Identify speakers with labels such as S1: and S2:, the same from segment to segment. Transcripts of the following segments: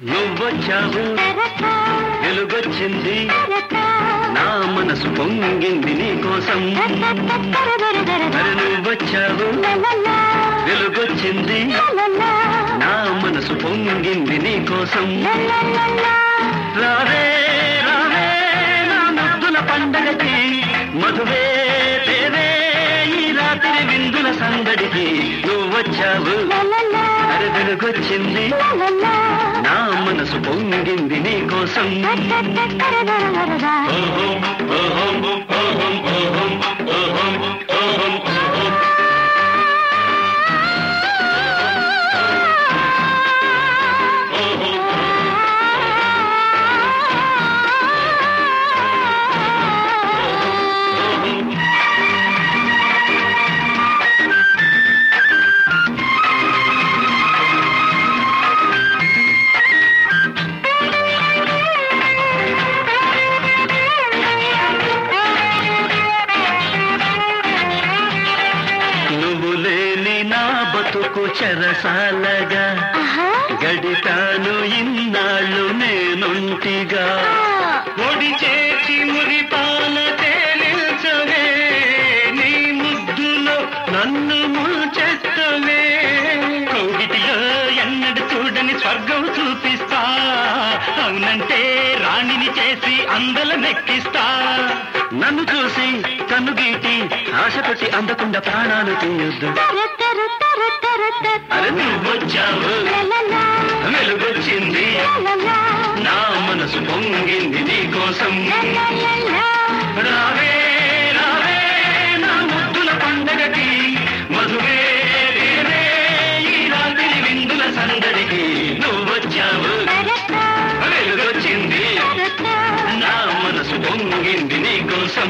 S1: నువ్వొచ్చావు వెలుగొచ్చింది నా మనసు పొంగింది నీ కోసం మరి నువ్వొచ్చావు వెలుగొచ్చింది నా మనసు పొంగింది నీ కోసం రావే రావే నా ముద్దుల పండగకి మధువే దేవే ఈ రాత్రి విందుల సందడికి నువ్వొచ్చావు అరే వెలుగొచ్చింది నా మనసు పొంగింది నీ కోసం ఓహం, ఓహం, ఓహం, ఓహం, ఓహం, ఓహం, ఓహం. నువ్వు లేని నా బతుకు చెరసాలగా గడితాను ఇన్నాళ్ళు నేనుంటిగా ఒడి చేసి మురిపాల తేలించవే నీ ముద్దులో నన్ను ముంచెత్తవే కోగిటిలో ఎన్నడు చూడని స్వర్గం చూపిస్తా అవునంటే రాణిని చేసి అందల నెక్కిస్తా నన్ను చూసి కన్ను గీటి ఆశపట్టి అందకుండా ప్రాణాలు తీయొద్దు అరే నువ్వొచ్చావు వెలుగొచ్చింది నా మనసు పొంగింది నీ కోసం రావే రావే నా ముద్దుల పండగకి మధువే దేవే ఈ రాత్రి విందుల సందడికి నువ్వొచ్చావు వెలుగొచ్చింది నా మనసు పొంగింది నీ కోసం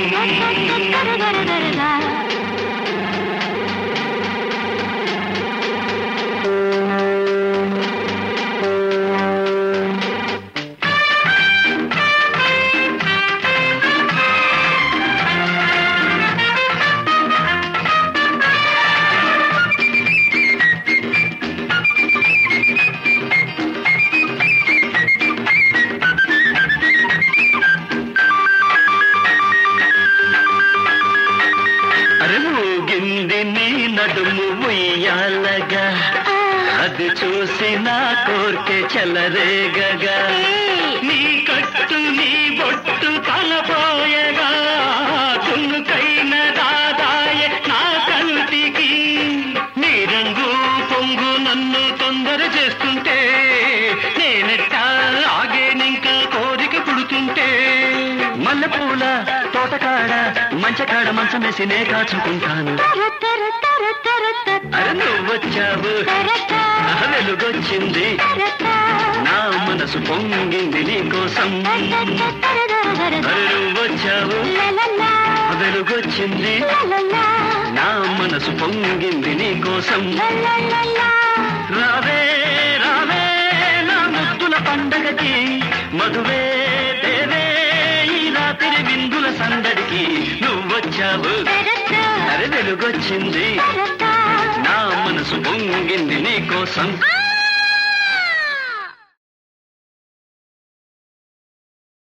S1: అరే ఊగింది నీ నడుము ఉయ్యాలగా అది చూసి నా కోర్కె చెలరేగగా నీ కట్టు నీ బొట్టు తలపోయగా తునుకైన దాదాయ నా కంటికి నీ రంగు పొంగు నన్ను తొందర చేస్తుంటే నేనెట్టా ఆగేనింకా కోరిక పుడుతుంటే మల్లెపూల తోటకాడ మంచకాడ మంచం వేసి నే కాచుకుంటాను అరే నువ్వొచ్చావు వెలుగొచ్చింది నా మనసు పొంగింది నీ కోసం అరే నువ్వొచ్చావు వెలుగొచ్చింది నా మనసు పొంగింది నీ కోసం రావే రావే నా ముద్దుల పండగకి మధువే దేవే ఈ రాత్రి విందుల సందడికి నువ్వొచ్చావు అరే వెలుగొచ్చింది నా మనసు పొంగింది నీ కోసం